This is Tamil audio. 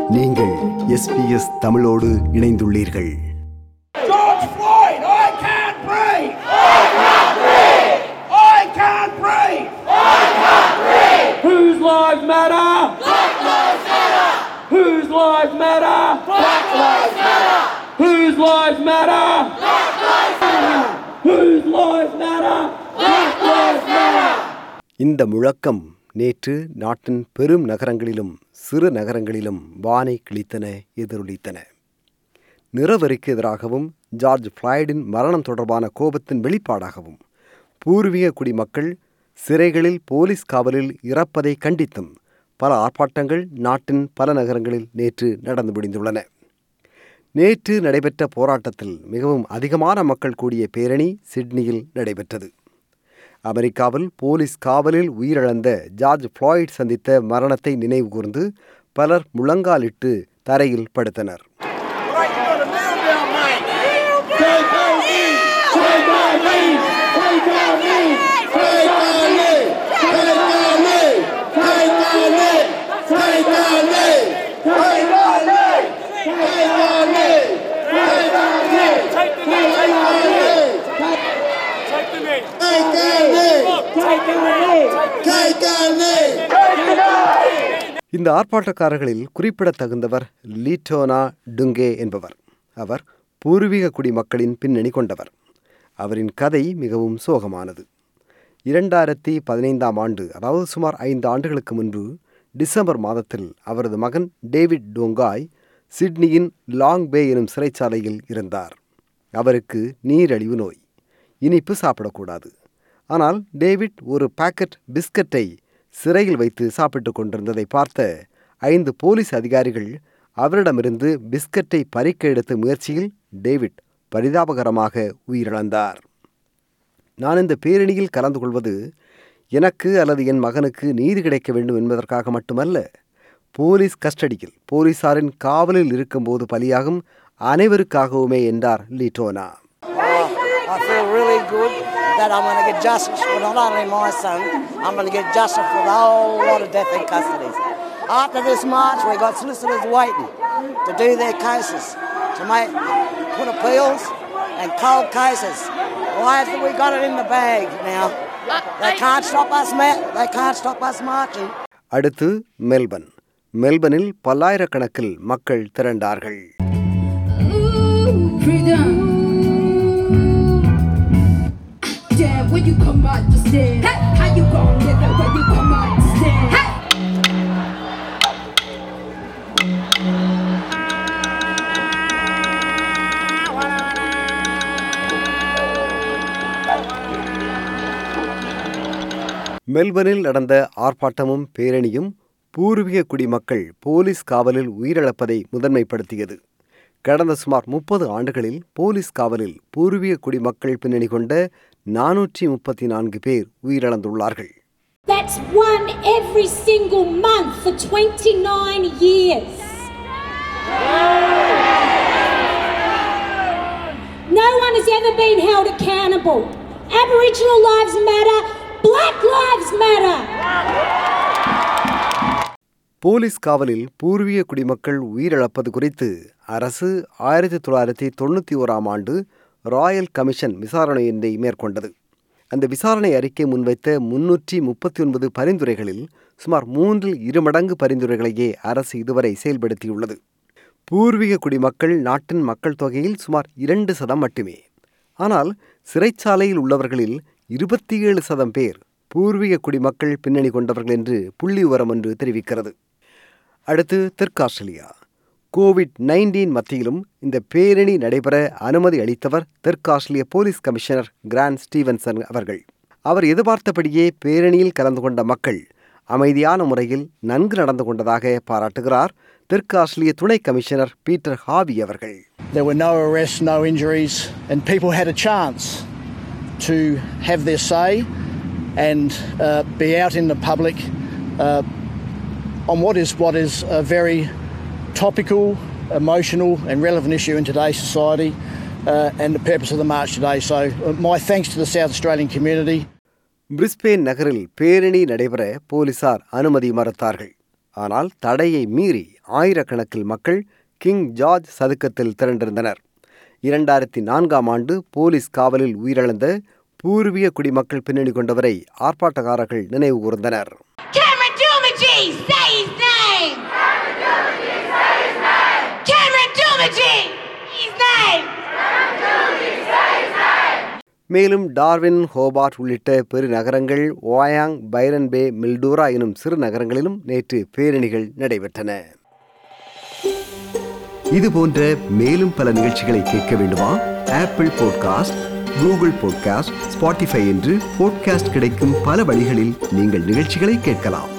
நீங்கள் எஸ்பிஎஸ் தமிழோடு இணைந்துள்ளீர்கள் George Floyd, I can't breathe. I can't breathe. I can't breathe. Whose lives matter? Black lives matter. Whose lives matter? Black lives matter. Whose lives matter? Black lives matter. Whose lives matter? Black lives matter. இந்த முழக்கம் நேற்று நாட்டின் பெரும் நகரங்களிலும் சிறு நகரங்களிலும் வானை கிழித்தன எதிரொலித்தன நிறவெறிக்கு எதிராகவும் ஜார்ஜ் ஃப்ளாய்டின் மரணம் தொடர்பான கோபத்தின் வெளிப்பாடாகவும் பூர்வீக குடிமக்கள் சிறைகளில் போலீஸ் காவலில் இறப்பதை கண்டித்தும் பல ஆர்ப்பாட்டங்கள் நாட்டின் பல நகரங்களில் நேற்று நடந்து முடிந்துள்ளன நேற்று நடைபெற்ற போராட்டத்தில் மிகவும் அதிகமான மக்கள் கூடிய பேரணி சிட்னியில் நடைபெற்றது அமெரிக்காவில் போலீஸ் காவலில் உயிரிழந்த ஜார்ஜ் ஃப்ளாய்ட் சந்தித்த மரணத்தை நினைவுகூர்ந்து பலர் முழங்காலிட்டு தரையில் படுத்தனர் Take our knee. Take our knee. Take our knee. Take our knee. Take our knee. Take our knee. Take our knee. Take our knee. Take our knee. Take our knee. Take the knee, Take our knee. take the knee. Take our knee. Take the knee. Take our knee. இந்த ஆர்ப்பாட்டக்காரர்களில் குறிப்பிடத்தகுந்தவர் லீட்டோனா டுங்கே என்பவர் அவர் பூர்வீக குடிமக்களின் பின்னணி கொண்டவர் அவரின் கதை மிகவும் சோகமானது இரண்டாயிரத்தி பதினைந்தாம் ஆண்டு அதாவது சுமார் ஐந்து ஆண்டுகளுக்கு முன்பு டிசம்பர் மாதத்தில் அவரது மகன் டேவிட் டோங்காய் சிட்னியின் லாங் பே எனும் சிறைச்சாலையில் இருந்தார் அவருக்கு நீரழிவு நோய் இனிப்பு சாப்பிடக்கூடாது ஆனால் டேவிட் ஒரு பாக்கெட் பிஸ்கட்டை சிறையில் வைத்து சாப்பிட்டு கொண்டிருந்ததை பார்த்த ஐந்து போலீஸ் அதிகாரிகள் அவரிடமிருந்து பிஸ்கட்டை பறிக்க எடுத்த முயற்சியில் டேவிட் பரிதாபகரமாக உயிரிழந்தார் நான் இந்த பேரணியில் கலந்து கொள்வது எனக்கு அல்லது என் மகனுக்கு நீதி கிடைக்க வேண்டும் என்பதற்காக மட்டுமல்ல போலீஸ் கஸ்டடியில் போலீசாரின் காவலில் இருக்கும்போது பலியாகும் அனைவருக்காகவுமே என்றார் லீட்டோனா I feel really good that I'm going to get justice for not only my son, I'm going to get justice for the whole lot of death in custodies. After this march, we've got solicitors waiting to do their cases, to make put appeals and cold cases. Why have we got it in the bag now? They can't stop us, ma- they can't stop us marching. அடுத்து மெல்பர்ன் மெல்பர்னில் பல்லாயிரக்கணக்கில் மக்கள் திரண்டார்கள் Freedom. Yeah, when you come out to stand. Hey, how you gon' get that when you come out to stand? Hey. மெல்பர்னில் நடந்த ஆர்ப்பாட்டமும் பேரணியும் பூர்வீக குடிமக்கள் போலீஸ் காவலில் உயிரிழப்பதை முதன்மைப்படுத்தியது கடந்த சுமார் முப்பது ஆண்டுகளில் போலீஸ் காவலில் பூர்வீக குடிமக்கள் பின்னணி கொண்ட நானூற்றி முப்பத்தி நான்கு பேர் உயிரிழந்துள்ளார்கள் That's one every single month for 29 years. No one has ever been held accountable. Aboriginal lives matter, black lives matter. Police காவலில் பூர்வீக குடிமக்கள் உயிரிழப்பது குறித்து அரசு ஆயிரத்தி தொள்ளாயிரத்தி தொண்ணூற்றி ஓராம் ஆண்டு ராயல் கமிஷன் விசாரணையினை மேற்கொண்டது அந்த விசாரணை அறிக்கை முன்வைத்த முன்னூற்றி முப்பத்தி ஒன்பது பரிந்துரைகளில் சுமார் மூன்றில் இரு மடங்கு பரிந்துரைகளையே அரசு இதுவரை செயல்படுத்தியுள்ளது பூர்வீக குடிமக்கள் நாட்டின் மக்கள் தொகையில் சுமார் இரண்டு சதம் மட்டுமே ஆனால் சிறைச்சாலையில் உள்ளவர்களில் இருபத்தி ஏழு சதம் பேர் பூர்வீக குடிமக்கள் பின்னணி கொண்டவர்கள் என்று புள்ளி விவரம் ஒன்று தெரிவிக்கிறது அடுத்து தெற்கு ஆஸ்திரேலியா கோவிட் நைன்டீன் மத்தியிலும் இந்த பேரணி நடைபெற அனுமதி அளித்தவர் தெற்கு ஆஸ்திரேலிய போலீஸ் கமிஷனர் கிராண்ட் ஸ்டீவன்சன் அவர்கள் அவர் எதிர்பார்த்தபடியே பேரணியில் கலந்து கொண்ட மக்கள் அமைதியான முறையில் நன்கு நடந்து கொண்டதாக பாராட்டுகிறார் தெற்கு ஆஸ்திரேலிய துணை கமிஷனர் பீட்டர் ஹாவி அவர்கள் There were no arrests, no injuries, and people had a chance to have their say and uh, be out in the public uh, on what is what is a very topical, emotional, and relevant issue in today's society, uh, and the purpose of the march today. So, uh, my thanks to the South Australian community. Brisbane நகரில் பேரணி நடைபெற போலீசார் அனுமதி மறுத்தார்கள் ஆனால் தடையை மீறி ஆயிரக்கணக்கில் மக்கள் கிங் ஜார்ஜ் சதுக்கத்தில் திரண்டிருந்தனர் இரண்டாயிரத்தி நான்காம் ஆண்டு போலீஸ் காவலில் உயிரிழந்த பூர்வீக குடிமக்கள் பின்னணி கொண்டவரை ஆர்ப்பாட்டக்காரர்கள் நினைவு கூர்ந்தனர் Cameron Dumagy, say his name. Cameron Dumagy, his name. மேலும் டார்வின் ஹோபார்ட் உள்ளிட்ட பெருநகரங்கள் ஓயாங் பைரன் பே மில்டோரா எனும் சிறு நகரங்களிலும் நேற்று பேரணிகள் நடைபெற்றன இது போன்ற மேலும் பல நிகழ்ச்சிகளை கேட்க வேண்டுமா Apple podcast Google podcast Spotify என்று பாட்காஸ்ட் கிடைக்கும் பல வழிகளில் நீங்கள் நிகழ்ச்சிகளை கேட்கலாம்